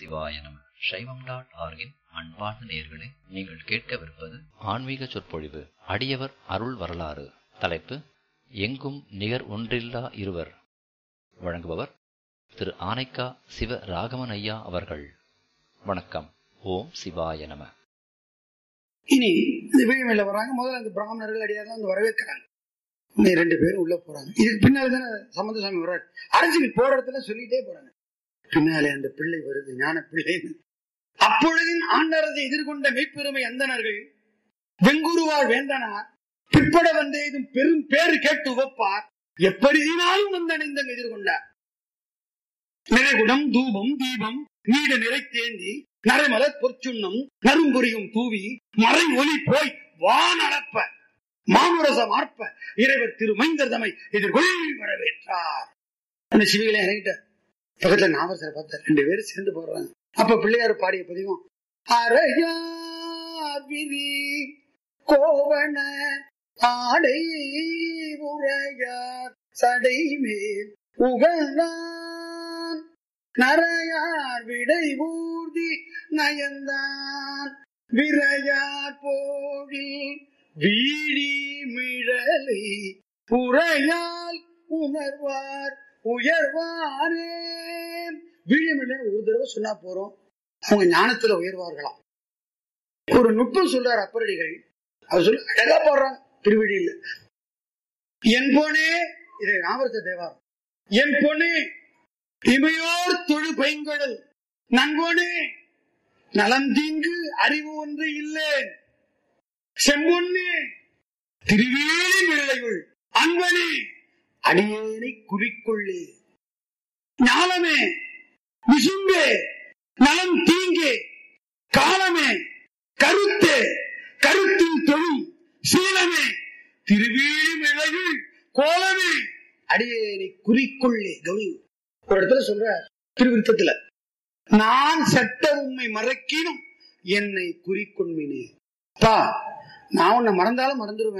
சிவாய நம சைவம் டாட் ஆர்கின் அன்பார்ந்த நேர்களே நீங்கள் கேட்கவிருப்பது ஆன்மீக சொற்பொழிவு அடியவர் அருள் வரலாறு தலைப்பு எங்கும் நிகர் ஒன்றில்லா இருவர் வழங்குபவர் திரு ஆனைக்கா சிவ ராகவன் ஐயா அவர்கள் வணக்கம் ஓம் சிவாய நம இனி இந்த வீழ்மையில வர்றாங்க முதல்ல அந்த பிராமணர்கள் அடியார்கள் வந்து வரவேற்கிறாங்க இன்னும் ரெண்டு பேரும் உள்ள போறாங்க இதுக்கு பின்னால தானே சம்பந்த சாமி வர்றாரு அரசியல் போற இடத்துல சொல்லிட்டே போறாங்க பின்னாலே அந்த பிள்ளை வருது ஞான பிள்ளைன்னு அப்பொழுதின் ஆண்டரதை எதிர்கொண்ட மெய்ப்பெருமை அந்தனர்கள் வெங்குருவார் வேந்தனார் பிற்பட வந்து இதும் பெரும் பேறு கேட்டு உவப்பார் எப்படினாலும் வந்து அணிந்தங்க எதிர்கொண்டார் நிறைகுடம் தூபம் தீபம் நீட நிறை தேந்தி நரைமலர் பொற்சுண்ணம் நறும்புரியும் தூவி மறை ஒலி போய் வானளப்ப மாமுரசம் ஆர்ப்ப இறைவர் திரு மைந்தர் தமை எதிர்கொள் வரவேற்றார் அந்த சிவிகளை இறங்கிட்டார் பக்கத்துல நாவரசரை பார்த்தார் ரெண்டு பேரும் சேர்ந்து போடுறாங்க அப்ப பிள்ளையார் பாடிய பதிவும் அரையார் விரி கோவண ஆடை உரையார் சடை மேல் உகழ்ந்தான் நரையார் விடை ஊர்தி நயந்தான் விரையார் போழில் வீழி மிழலை உரையால் உணர்வார் உயர்வாரே வீழிமிழல் ஒரு தடவை சொன்னா போறோம் அவங்க ஞானத்துல உயர்வார்களாம் ஒரு நுட்பம் சொல்றார் அப்பரடிகள் அவர் சொல்ல அழகா போடுறாங்க திருவிழியில என் பொண்ணே இதை ராமரச தேவாரம் என் பொண்ணே இமையோர் தொழு பைங்கடல் நண்பனே நலம் தீங்கு அறிவு ஒன்று இல்லேன் செம்பொன்னே திருவேலி மிழலையுள் அன்பனே அடியேனை குறிக்கொள்ளே ஞானமே விசும்பே நலம் தீங்கே காலமே கருத்தே கருத்தில் தொழும் சீலமே திருவேலி மிழலையுள் கோலமே அடியேனை குறிக்கொள்ளே கௌரி ஒரு இடத்துல சொல்ற திருவிருத்தத்துல நான் சட்ட உண்மை மறக்கினும் என்னை குறிக்கொண்மினே பா நான் உன்னை மறந்தாலும் மறந்துடுவேன்